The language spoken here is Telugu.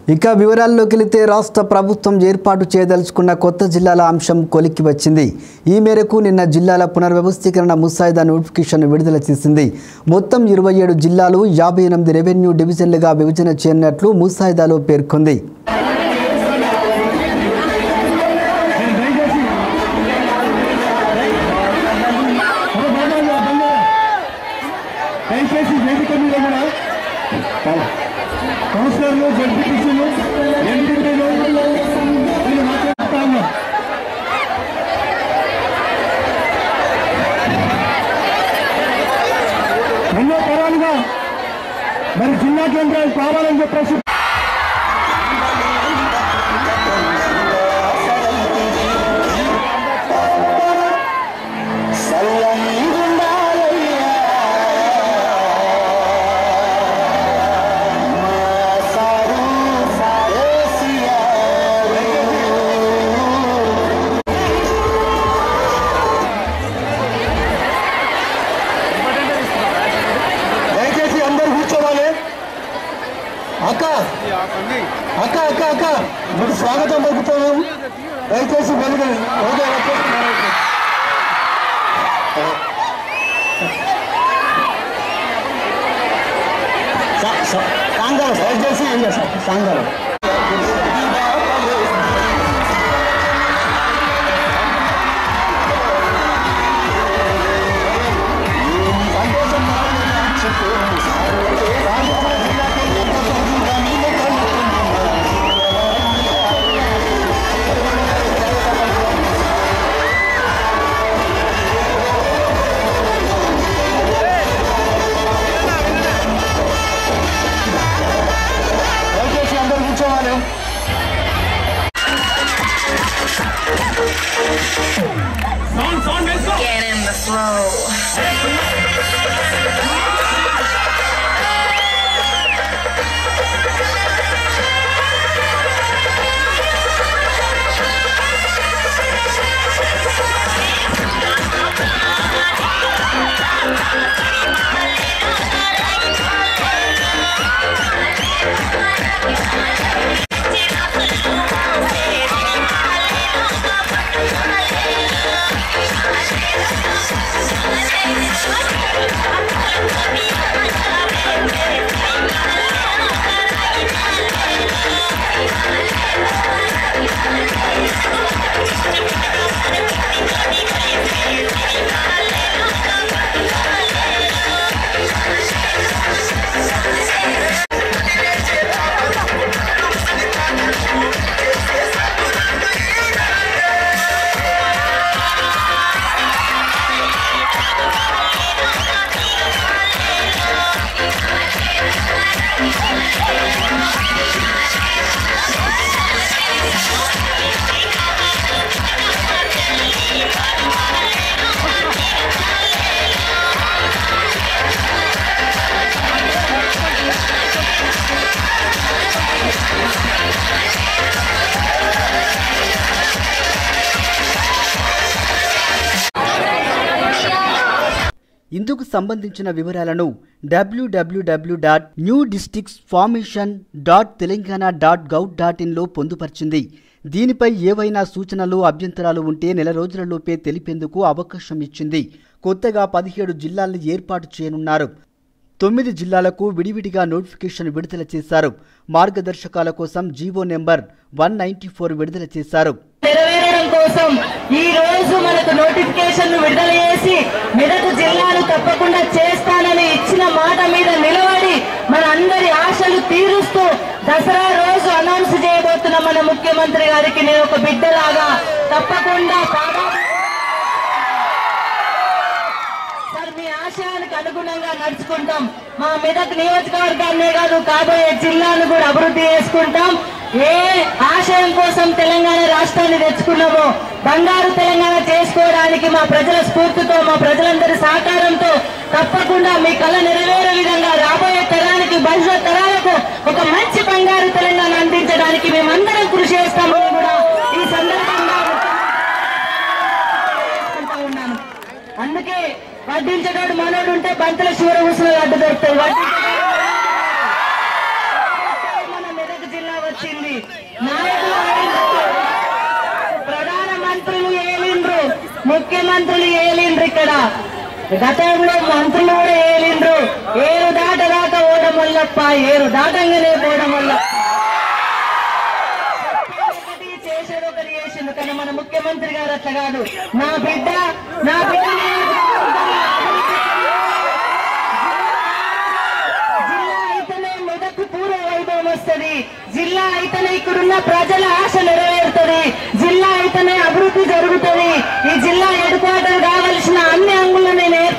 ఇక వివరాల్లోకి వెళితే రాష్ట్ర ప్రభుత్వం ఏర్పాటు చేయదలుచుకున్న కొత్త జిల్లాల అంశం కొలిక్కి వచ్చింది ఈ మేరకు నిన్న జిల్లాల పునర్వ్యవస్థీకరణ ముసాయిదా నోటిఫికేషన్ విడుదల చేసింది మొత్తం ఇరవై ఏడు జిల్లాలు యాభై ఎనిమిది రెవెన్యూ డివిజన్లుగా విభజన చేయనున్నట్లు ముసాయిదాలో పేర్కొంది దయచేసి వేదిక మీద కూడా కౌన్సిలర్లు జడ్పీటీసీలు ఎంపీలు వీళ్ళు మాట్లాడుతా ఉన్నారు ఎన్నో తరాలుగా మరి జిల్లా కేంద్రాలు కావాలని చెప్పేసి దయచేసి అందరూ కూర్చోవాలి అక్క అక్క అక్క అక్క మీకు స్వాగతం పలుకుతున్నాం దయచేసి వెలుగు ఓకే ఓకే సాంగారం దయచేసి ఏం చేస్తారు సాంగారం దయచేసి అందరూ కూర్చోవాలి Get in the flow. ఇందుకు సంబంధించిన వివరాలను డబ్ల్యూడబ్ల్యూడబ్ల్యూ dot new districts formation dot Telangana dot gov dot ఇన్లో పొందుపరిచింది దీనిపై ఏవైనా సూచనలు అభ్యంతరాలు ఉంటే నెల రోజులలోపే తెలిపేందుకు అవకాశం ఇచ్చింది కొత్తగా పదిహేడు జిల్లాల్ని ఏర్పాటు చేయనున్నారు తొమ్మిది జిల్లాలకు విడివిడిగా నోటిఫికేషన్ విడుదల చేశారు మార్గదర్శకాల కోసం GO number one ninety four విడుదల చేశారు నెరవేరడం కోసం ఈ రోజు మనకు నోటిఫికేషన్ విడుదల చేసి మెదక్ జిల్లాను తప్పకుండా చేస్తానని ఇచ్చిన మాట మీద నిలబడి మన అందరి ఆశలు తీరుస్తూ దసరా రోజు అనౌన్స్ చేయబోతున్న మన ముఖ్యమంత్రి గారికి నేను ఒక బిడ్డలాగా తప్పకుండా పాదాలు సార్ మీ ఆశయానికి అనుగుణంగా నడుచుకుంటాం మా మెదక్ నియోజకవర్గాన్నే కాదు కాబోయే జిల్లాను కూడా అభివృద్ధి చేసుకుంటాం ఏ ఆశయం కోసం తెలంగాణ రాష్ట్రాన్ని తెచ్చుకున్నామో బంగారు తెలంగాణ చేసుకోవడానికి మా ప్రజల స్ఫూర్తితో మా ప్రజలందరి సహకారంతో తప్పకుండా మీ కళ నెరవేరే విధంగా రాబోయే తరానికి భవిష్యత్ తరాలకు ఒక మంచి బంగారు తెలంగాణ అందించడానికి మేమందరం కృషి చేస్తామని కూడా ఈ సందర్భంగా చేసుకుంటా ఉన్నాను అందుకే వడ్డించేటోడు మనోడు ఉంటే బంతుల శివర ఊసులు అడ్డు దొరుకుతాయి వడ్డించేటోడు మన మెదక్ జిల్లా వచ్చింది నాయకులు అయిండ్రు. ప్రధానమంత్రులు ఏలిండ్రు ముఖ్యమంత్రులు ఏలిండ్రు ఇక్కడ గతంలో మంత్రులు కూడా ఏలిండ్రు ఏరు దాట దాకా ఓడం వల్లప్ప ఏరు దాటంగానే పోవడం వల్ల ఒకటి చేసేది ఒకటి చేసిండు కానీ మన ముఖ్యమంత్రి గారు అట్లా కాదు నా బిడ్డ నా బిడ్డ జిల్లా అయితేనే మెదకు పూర్వ వైభవం వస్తుంది జిల్లా అయితేనే ఇక్కడున్న ప్రజల ఆశ నెరవేరుతుంది జిల్లా అయితేనే అభివృద్ధి జరుగుతుంది ఈ జిల్లా హెడ్ క్వార్టర్ కావలసిన అన్ని అంగులు నేను